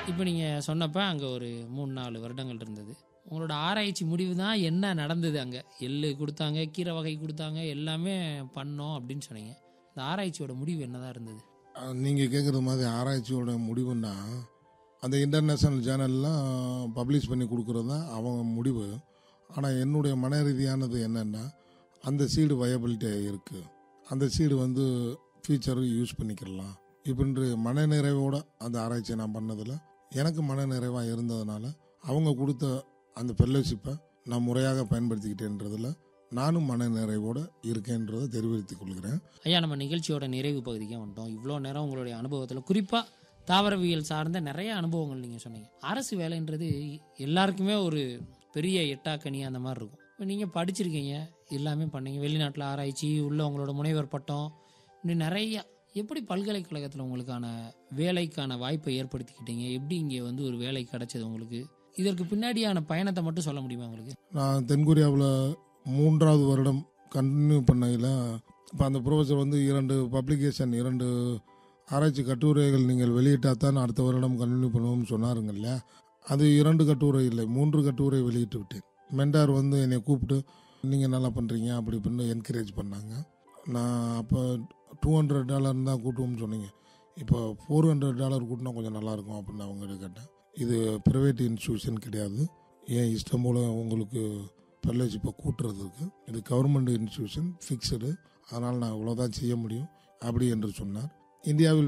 இப்போ நீங்கள் சொன்னப்ப அங்கே ஒரு மூணு நாலு வருடங்கள் இருந்தது உங்களோட ஆராய்ச்சி முடிவு தான் என்ன நடந்தது அங்கே எள்ளு கொடுத்தாங்க கீரை வகை கொடுத்தாங்க எல்லாமே பண்ணோம் அப்படின்னு சொன்னீங்க இந்த ஆராய்ச்சியோட முடிவு என்னதான் இருந்தது நீங்கள் கேட்குறது மாதிரி ஆராய்ச்சியோட முடிவுன்னா அந்த இன்டர்நேஷ்னல் சேனல்லாம் பப்ளிஷ் பண்ணி கொடுக்குறது தான் அவங்க முடிவு ஆனால் என்னுடைய மன ரீதியானது என்னென்னா அந்த சீடு வயபிலிட்டி இருக்குது அந்த சீடு வந்து ஃபியூச்சருக்கு யூஸ் பண்ணிக்கிடலாம் இப்படின்ற மன நிறைவோட அந்த ஆராய்ச்சியை நான் பண்ணதில் எனக்கு மன நிறைவாக இருந்ததுனால அவங்க கொடுத்த அந்த ஃபெல்லோஷிப்பை நான் முறையாக பயன்படுத்திக்கிட்டேன்றதில் நானும் மன நிறைவோடு இருக்கேன்றதை தெரிவித்துக் கொள்கிறேன் ஐயா நம்ம நிகழ்ச்சியோட நிறைவு பகுதிக்கே வந்துட்டோம் இவ்வளோ நேரம் உங்களுடைய அனுபவத்தில் குறிப்பாக தாவரவியல் சார்ந்த நிறைய அனுபவங்கள் நீங்கள் சொன்னீங்க அரசு வேலைன்றது எல்லாருக்குமே ஒரு பெரிய எட்டாக்கனி அந்த மாதிரி இருக்கும் இப்போ நீங்கள் படிச்சிருக்கீங்க எல்லாமே பண்ணீங்க வெளிநாட்டில் ஆராய்ச்சி உள்ள உங்களோட முனைவர் பட்டம் இன்னும் நிறைய எப்படி பல்கலைக்கழகத்தில் உங்களுக்கான வேலைக்கான வாய்ப்பை ஏற்படுத்திக்கிட்டீங்க எப்படி இங்கே வந்து ஒரு வேலை கிடைச்சது உங்களுக்கு இதற்கு பின்னாடியான பயணத்தை மட்டும் சொல்ல முடியுமா உங்களுக்கு நான் தென்கொரியாவில் மூன்றாவது வருடம் கண்டினியூ பண்ணையில் இப்போ அந்த ப்ரொஃபஸர் வந்து இரண்டு பப்ளிகேஷன் இரண்டு ஆராய்ச்சி கட்டுரைகள் நீங்கள் வெளியிட்டால் தான் அடுத்த வருடம் கண்டினியூ பண்ணுவோம்னு சொன்னாருங்க இல்லையா அது இரண்டு கட்டுரை இல்லை மூன்று கட்டுரை வெளியிட்டு விட்டேன் மென்டார் வந்து என்னை கூப்பிட்டு நீங்கள் நல்லா பண்ணுறீங்க அப்படி இப்படின்னு என்கரேஜ் பண்ணாங்க நான் அப்போ டூ ஹண்ட்ரட் டாலர் தான் கூட்டுவோம்னு சொன்னீங்க இப்போ ஃபோர் ஹண்ட்ரட் டாலர் கூட்டினா கொஞ்சம் நல்லாயிருக்கும் அப்படின்னு அவங்ககிட்ட கேட்டேன் இது ப்ரைவேட் இன்ஸ்டியூஷன் கிடையாது ஏன் இஷ்டம் போல் உங்களுக்கு ஃபெல்லோஷிப்பை கூட்டுறதுக்கு இது கவர்மெண்ட் இன்ஸ்டியூஷன் ஃபிக்ஸடு அதனால் நான் இவ்வளோதான் செய்ய முடியும் அப்படி என்று சொன்னார் இந்தியாவில்